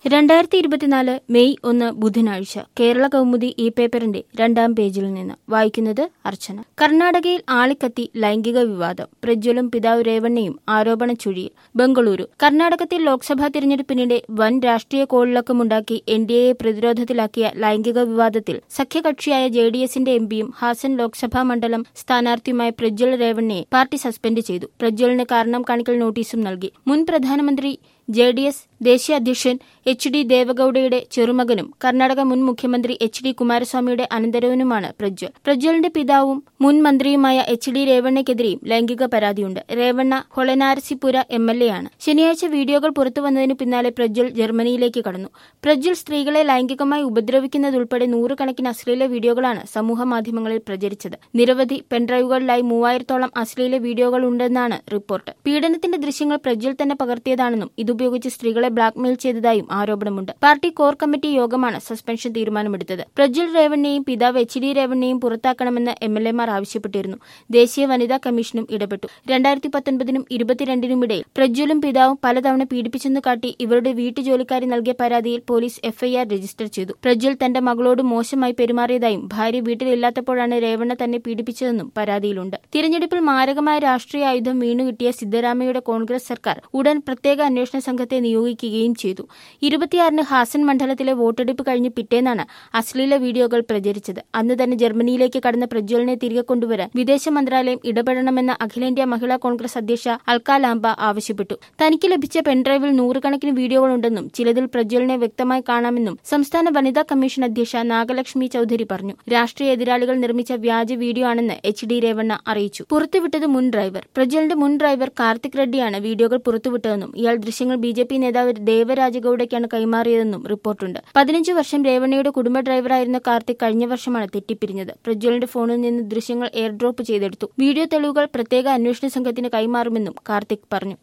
രണ്ടായിരത്തി ഇരുപത്തിനാല് മെയ് ഒന്ന് ബുധനാഴ്ച കേരള കൗമുദി ഈ പേപ്പറിന്റെ രണ്ടാം പേജിൽ നിന്ന് വായിക്കുന്നത് അർച്ചന കർണാടകയിൽ ആളിക്കത്തി ലൈംഗിക വിവാദം പ്രജ്വലും പിതാവ് രേവണ്ണയും ആരോപണ ചുഴിയിൽ ബംഗളൂരു കർണാടകത്തിൽ ലോക്സഭാ തിരഞ്ഞെടുപ്പിനിടെ വൻ രാഷ്ട്രീയ കോളിളക്കമുണ്ടാക്കി എൻ ഡി എയെ പ്രതിരോധത്തിലാക്കിയ ലൈംഗിക വിവാദത്തിൽ സഖ്യകക്ഷിയായ ജെ ഡി എസിന്റെ എംപിയും ഹാസൻ ലോക്സഭാ മണ്ഡലം സ്ഥാനാർത്ഥിയുമായ പ്രജ്വൽ രേവണ്ണയെ പാർട്ടി സസ്പെൻഡ് ചെയ്തു പ്രജ്വലിന് കാരണം കാണിക്കൽ നോട്ടീസും നൽകി മുൻ പ്രധാനമന്ത്രി ജെ ഡി എസ് ദേശീയ അധ്യക്ഷൻ എച്ച് ഡി ദേവഗൌഡയുടെ ചെറുമകനും കർണാടക മുൻ മുഖ്യമന്ത്രി എച്ച് ഡി കുമാരസ്വാമിയുടെ അനന്തരവനുമാണ് പ്രജ്വൽ പ്രജ്വലിന്റെ പിതാവും മുൻ മന്ത്രിയുമായ എച്ച് ഡി രേവണ്ണയ്ക്കെതിരെയും ലൈംഗിക പരാതിയുണ്ട് Revanna Holenarasipura M L A ആണ് ശനിയാഴ്ച വീഡിയോകൾ പുറത്തുവന്നതിന് പിന്നാലെ പ്രജ്വൽ ജർമ്മനിയിലേക്ക് കടന്നു പ്രജ്വൽ സ്ത്രീകളെ ലൈംഗികമായി ഉപദ്രവിക്കുന്നതുൾപ്പെടെ നൂറുകണക്കിന് അശ്ലീല വീഡിയോകളാണ് സമൂഹ മാധ്യമങ്ങളിൽ പ്രചരിച്ചത് നിരവധി പെൻഡ്രൈവുകളിലായി മൂവായിരത്തോളം അശ്ലീല വീഡിയോകൾ ഉണ്ടെന്നാണ് റിപ്പോർട്ട് പീഡനത്തിന്റെ ദൃശ്യങ്ങൾ പ്രജ്വൽ തന്നെ പകർത്തിയതാണെന്നും ഇതുപയോഗിച്ച് സ്ത്രീകളെ ബ്ലാക്ക്മെയിൽ ചെയ്തതായും ആരോപണമുണ്ട് പാർട്ടി കോർ കമ്മിറ്റി യോഗമാണ് സസ്പെൻഷൻ തീരുമാനമെടുത്തത് പ്രജ്വൽ രേവണ്ണയും പിതാവ് എച്ച് ഡി രേവണ്ണയും പുറത്താക്കണമെന്ന് എം എൽ എമാർ ആവശ്യപ്പെട്ടിരുന്നു ദേശീയ വനിതാ കമ്മീഷനും ഇടപെട്ടു രണ്ടായിരത്തി പത്തൊൻപതിനും ഇരുപത്തിരണ്ടിനും ഇടയിൽ പ്രജ്വലും പിതാവും പലതവണ പീഡിപ്പിച്ചെന്ന് കാട്ടി ഇവരുടെ വീട്ടുജോലിക്കാരി നൽകിയ പരാതിയിൽ പോലീസ് എഫ്ഐആർ രജിസ്റ്റർ ചെയ്തു പ്രജ്വൽ തന്റെ മകളോട് മോശമായി പെരുമാറിയതായും ഭാര്യ വീട്ടിലില്ലാത്തപ്പോഴാണ് രേവണ്ണ തന്നെ പീഡിപ്പിച്ചതെന്നും പരാതിയിലുണ്ട് തിരഞ്ഞെടുപ്പിൽ മാരകമായ രാഷ്ട്രീയ ആയുധം വീണുകിട്ടിയ സിദ്ധരാമയ്യയുടെ കോൺഗ്രസ് സർക്കാർ ഉടൻ പ്രത്യേക അന്വേഷണ സംഘത്തെ നിയോഗിക്കുകയും ചെയ്തു ഇരുപത്തിയാറിന് ഹാസൻ മണ്ഡലത്തിലെ വോട്ടെടുപ്പ് കഴിഞ്ഞ് പിറ്റേന്നാണ് അശ്ലീല വീഡിയോകൾ പ്രചരിച്ചത് അന്ന് തന്നെ ജർമ്മനിയിലേക്ക് കടന്ന പ്രജ്വലിനെ തിരികെ കൊണ്ടുവരാൻ വിദേശ മന്ത്രാലയം ഇടപെടണമെന്ന അഖിലേന്ത്യാ മഹിളാ കോൺഗ്രസ് അധ്യക്ഷ അൽക്ക ലാംബ ആവശ്യപ്പെട്ടു തനിക്ക് ലഭിച്ച പെൻഡ്രൈവിൽ നൂറുകണക്കിന് വീഡിയോകളുണ്ടെന്നും ചിലതിൽ പ്രജ്വലിനെ വ്യക്തമായി കാണാമെന്നും സംസ്ഥാന വനിതാ കമ്മീഷൻ അധ്യക്ഷ നാഗലക്ഷ്മി ചൌധരി പറഞ്ഞു രാഷ്ട്രീയ എതിരാളികൾ നിർമ്മിച്ച വ്യാജ വീഡിയോ ആണെന്ന് എച്ച് ഡി രേവണ്ണ അറിയിച്ചു പുറത്തുവിട്ടത് മുൻ ഡ്രൈവർ പ്രജ്വലിന്റെ മുൻ ഡ്രൈവർ കാർത്തിക് റെഡ്ഡിയാണ് വീഡിയോകൾ പുറത്തുവിട്ടതെന്നും ഇയാൾ ദൃശ്യങ്ങൾ ബി ജെ പി നേതാവ് ദേവരാജഗൌഡയ്ക്കാണ് കൈമാറിയതെന്നും റിപ്പോർട്ടുണ്ട് പതിനഞ്ച് വർഷം രേവണ്ണയുടെ കുടുംബ ഡ്രൈവറായിരുന്ന കാർത്തിക് കഴിഞ്ഞ വർഷമാണ് തെറ്റിപ്പിരിഞ്ഞത് പ്രജ്വലിന്റെ ഫോണിൽ നിന്ന് ദൃശ്യങ്ങൾ എയർ ഡ്രോപ്പ് ചെയ്തെടുത്തു വീഡിയോ തെളിവുകൾ പ്രത്യേക അന്വേഷണ സംഘത്തിന് കൈമാറുമെന്നും കാർത്തിക് പറഞ്ഞു